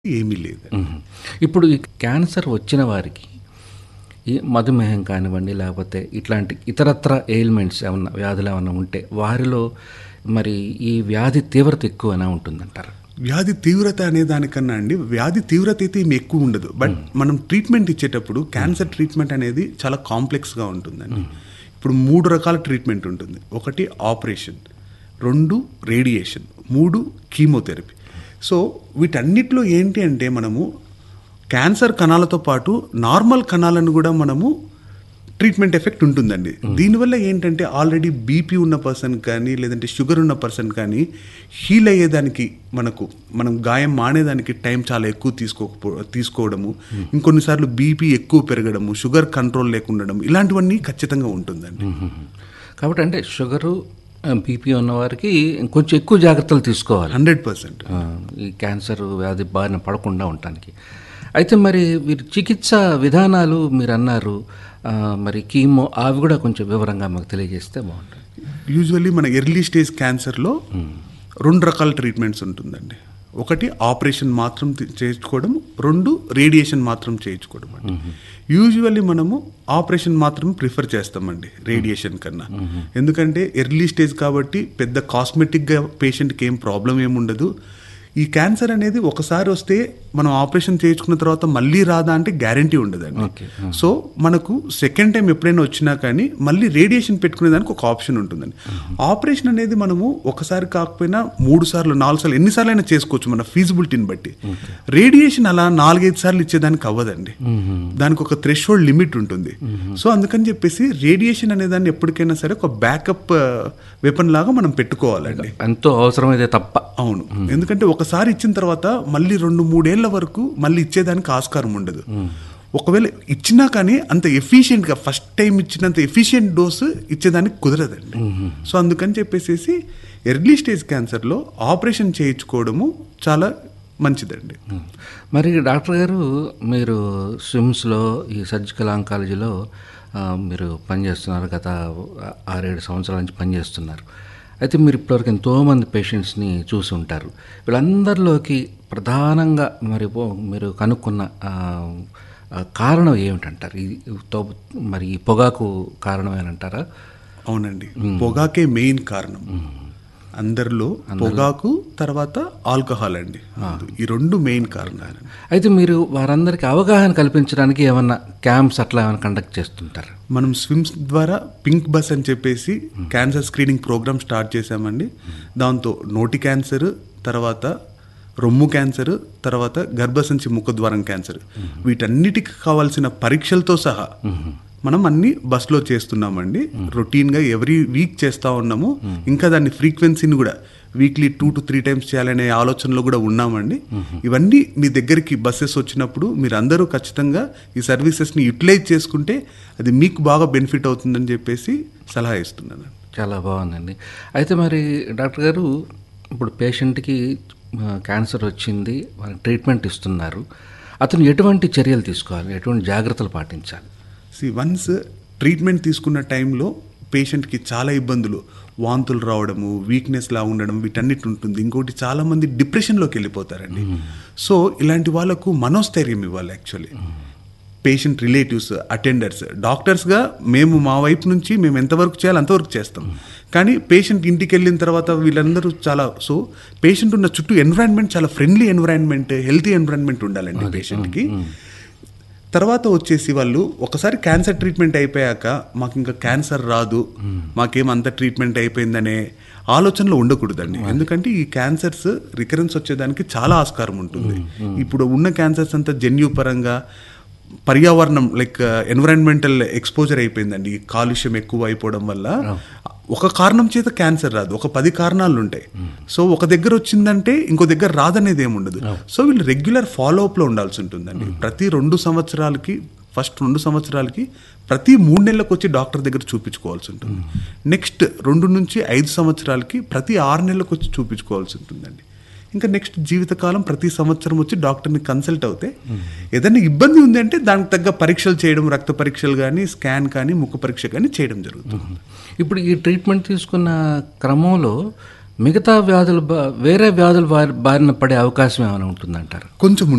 ఏమీ లేదు మ్మ్. ఇప్పుడు ఈ క్యాన్సర్ వచ్చిన వారికి ఈ మధుమేహం కానివ్వండి లేకపోతే ఇట్లాంటి ఇతరత్ర ఎయిల్మెంట్స్ ఏమన్నా వ్యాధులు ఏమన్నా ఉంటే వారిలో మరి ఈ వ్యాధి తీవ్రత ఎక్కువనా ఉంటుందంటారు వ్యాధి తీవ్రత అనే దానికన్నా అండి వ్యాధి తీవ్రత అయితే ఏమి ఎక్కువ ఉండదు బట్ మనం ట్రీట్మెంట్ ఇచ్చేటప్పుడు క్యాన్సర్ ట్రీట్మెంట్ అనేది చాలా కాంప్లెక్స్గా ఉంటుందండి ఇప్పుడు మూడు రకాల ట్రీట్మెంట్ ఉంటుంది ఒకటి ఆపరేషన్ రెండు రేడియేషన్ మూడు కీమోథెరపీ సో వీటన్నిటిలో ఏంటి అంటే మనము క్యాన్సర్ కణాలతో పాటు నార్మల్ కణాలను కూడా మనము ట్రీట్మెంట్ ఎఫెక్ట్ ఉంటుందండి దీనివల్ల ఏంటంటే ఆల్రెడీ బీపీ ఉన్న పర్సన్ కానీ లేదంటే షుగర్ ఉన్న పర్సన్ కానీ హీల్ అయ్యేదానికి మనకు మనం గాయం మానేదానికి టైం చాలా ఎక్కువ తీసుకోకపో తీసుకోవడము ఇంకొన్నిసార్లు బీపీ ఎక్కువ పెరగడము షుగర్ కంట్రోల్ లేకుండడం ఇలాంటివన్నీ ఖచ్చితంగా ఉంటుందండి మ్మ్. కాబట్టి అంటే షుగరు బీపీ ఉన్న వారికి కొంచెం ఎక్కువ జాగ్రత్తలు తీసుకోవాలి హండ్రెడ్ పర్సెంట్ ఆ, ఈ క్యాన్సర్ వ్యాధి బారిన పడకుండా ఉండటానికి అయితే మరి వీరి చికిత్స విధానాలు మీరు అన్నారు ఆ, మరి కీమో అవి కూడా కొంచెం వివరంగా మాకు తెలియజేస్తే బాగుంటుంది యూజువల్లీ మన ఎర్లీ స్టేజ్ క్యాన్సర్లో రెండు రకాల ట్రీట్మెంట్స్ ఉంటుందండి ఒకటి ఆపరేషన్ మాత్రం తి- చేయించుకోవడం రెండు రేడియేషన్ మాత్రం చేయించుకోవడం అండి యూజువల్లీ మనము ఆపరేషన్ మాత్రం ప్రిఫర్ చేస్తామండి రేడియేషన్ కన్నా ఎందుకంటే ఎర్లీ స్టేజ్ కాబట్టి పెద్ద కాస్మెటిక్గా పేషెంట్కి ఏం ప్రాబ్లం ఏమి ఉండదు ఈ క్యాన్సర్ అనేది ఒకసారి వస్తే మనం ఆపరేషన్ చేయించుకున్న తర్వాత మళ్ళీ రాదా అంటే గ్యారంటీ ఉండదండి ఓకే సో మనకు సెకండ్ టైం ఎప్పుడైనా వచ్చినా కానీ మళ్ళీ రేడియేషన్ పెట్టుకునే దానికి ఒక ఆప్షన్ ఉంటుందండి ఆపరేషన్ అనేది మనము ఒకసారి కాకపోయినా మూడు సార్లు నాలుగు సార్లు ఎన్నిసార్లు అయినా చేసుకోవచ్చు మన ఫీజిబిలిటీని బట్టి రేడియేషన్ అలా నాలుగైదు సార్లు ఇచ్చేదానికి అవ్వదండి దానికి ఒక థ్రెష్ హోల్డ్ లిమిట్ ఉంటుంది సో అందుకని చెప్పేసి రేడియేషన్ అనే దాన్ని ఎప్పటికైనా సరే ఒక బ్యాకప్ వెపన్ లాగా మనం పెట్టుకోవాలండి ఎంతో అవసరమైతే తప్ప అవును ఎందుకంటే ఒకసారి ఇచ్చిన తర్వాత మళ్ళీ రెండు మూడేళ్ల వరకు మళ్ళీ ఇచ్చేదానికి ఆస్కారం ఉండదు ఒకవేళ ఇచ్చినా కానీ అంత ఎఫిషియెంట్గా ఫస్ట్ టైం ఇచ్చినంత ఎఫిషియెంట్ డోసు ఇచ్చేదానికి కుదరదండి సో అందుకని చెప్పేసి ఎర్లీ స్టేజ్ క్యాన్సర్లో ఆపరేషన్ చేయించుకోవడము చాలా మంచిదండి మరి డాక్టర్ గారు మీరు స్విమ్స్లో ఈ సర్జికల్ ఆంకాలజీలో ఆ, మీరు పనిచేస్తున్నారు గత ఆరేడు సంవత్సరాల నుంచి పనిచేస్తున్నారు అయితే మీరు ఇప్పటివరకు ఎంతోమంది పేషెంట్స్ని చూసి ఉంటారు వీళ్ళందరిలోకి ప్రధానంగా మరి పో- మీరు కనుక్కున్న ఆ, ఆ, కారణం ఏమిటంటారు ఈ తో- మరి ఈ పొగాకు కారణమేనంటారా అవునండి పొగాకే మెయిన్ కారణం అందరిలో పొగాకు తర్వాత ఆల్కహాల్ అండి ఈ రెండు మెయిన్ కారణాలు అయితే మీరు వారందరికీ అవగాహన కల్పించడానికి ఏమన్నా క్యాంప్స్ అట్లా ఏమైనా కండక్ట్ చేస్తుంటారు మనం స్విమ్స్ ద్వారా పింక్ బస్ అని చెప్పేసి క్యాన్సర్ స్క్రీనింగ్ ప్రోగ్రామ్ స్టార్ట్ చేశామండి దాంతో నోటి క్యాన్సర్ తర్వాత రొమ్ము క్యాన్సర్ తర్వాత గర్భసంచి ముఖద్వారం క్యాన్సర్ వీటన్నిటికి కావాల్సిన పరీక్షలతో సహా మనం అన్ని బస్లో చేస్తున్నామండి రొటీన్గా ఎవ్రీ వీక్ చేస్తూ ఉన్నాము ఇంకా దాని ఫ్రీక్వెన్సీని కూడా weekly two to three times చేయాలనే ఆలోచనలో కూడా ఉన్నామండి ఇవన్నీ మీ దగ్గరికి బస్సెస్ వచ్చినప్పుడు మీరు అందరూ ఖచ్చితంగా ఈ సర్వీసెస్ని యూటిలైజ్ చేసుకుంటే అది మీకు బాగా బెనిఫిట్ అవుతుందని చెప్పేసి సలహా ఇస్తున్నాను చాలా బాగుందండి అయితే మరి డాక్టర్ గారు ఇప్పుడు పేషెంట్కి ఆ, క్యాన్సర్ వచ్చింది వాళ్ళకి ట్రీట్మెంట్ ఇస్తున్నారు అతను ఎటువంటి చర్యలు తీసుకోవాలి ఎటువంటి జాగ్రత్తలు పాటించాలి సి వన్స్ ట్రీట్మెంట్ తీసుకున్న టైంలో పేషెంట్కి చాలా ఇబ్బందులు వాంతులు రావడము వీక్నెస్ లా ఉండడం వీటన్నిటి ఉంటుంది ఇంకోటి చాలామంది డిప్రెషన్లోకి వెళ్ళిపోతారండి సో ఇలాంటి వాళ్ళకు మనోస్థైర్యం ఇవ్వాలి యాక్చువల్లీ పేషెంట్ రిలేటివ్స్ అటెండర్స్ డాక్టర్స్గా మేము మా వైపు నుంచి మేము ఎంతవరకు చేయాలి అంతవరకు చేస్తాం కానీ పేషెంట్ ఇంటికి వెళ్ళిన తర్వాత వీళ్ళందరూ చాలా సో పేషెంట్ ఉన్న చుట్టూ ఎన్విరాన్మెంట్ చాలా ఫ్రెండ్లీ ఎన్విరాన్మెంట్ హెల్తీ ఎన్విరాన్మెంట్ ఉండాలండి పేషెంట్కి తర్వాత వచ్చేసి వాళ్ళు ఒకసారి క్యాన్సర్ ట్రీట్మెంట్ అయిపోయాక మాకు ఇంకా క్యాన్సర్ రాదు మాకేం అంత ట్రీట్మెంట్ అయిపోయిందనే ఆలోచనలో ఉండకూడదండి ఎందుకంటే ఈ క్యాన్సర్స్ రికరెన్స్ వచ్చేదానికి చాలా ఆస్కారం ఉంటుంది ఇప్పుడు ఉన్న క్యాన్సర్స్ అంతా జన్యుపరంగా పర్యావరణం లైక్ ఎన్విరాన్మెంటల్ ఎక్స్పోజర్ అయిపోయిందండి ఈ కాలుష్యం ఎక్కువ అయిపోవడం వల్ల ఒక కారణం చేత క్యాన్సర్ రాదు ఒక పది కారణాలు ఉంటాయి సో ఒక దగ్గర వచ్చిందంటే ఇంకో దగ్గర రాదనేది ఏమి ఉండదు సో వీళ్ళు రెగ్యులర్ ఫాలో అప్లో ఉండాల్సి ఉంటుందండి ప్రతి రెండు సంవత్సరాలకి ఫస్ట్ రెండు సంవత్సరాలకి ప్రతి మూడు నెలలకు వచ్చి డాక్టర్ దగ్గర చూపించుకోవాల్సి ఉంటుంది నెక్స్ట్ రెండు నుంచి ఐదు సంవత్సరాలకి ప్రతి ఆరు నెలలకు వచ్చి చూపించుకోవాల్సి ఉంటుందండి ఇంకా నెక్స్ట్ జీవితకాలం ప్రతి సంవత్సరం వచ్చి డాక్టర్ని కన్సల్ట్ అవుతే ఏదైనా ఇబ్బంది ఉంది అంటే దానికి తగ్గ పరీక్షలు చేయడం రక్త పరీక్షలు కానీ స్కాన్ కానీ ముఖ పరీక్ష కానీ చేయడం జరుగుతుంది ఇప్పుడు ఈ ట్రీట్మెంట్ తీసుకున్న క్రమంలో మిగతా వ్యాధులు బా- వేరే వ్యాధులు బారి- బారిన పడే అవకాశం ఏమైనా ఉంటుందంటారు కొంచెం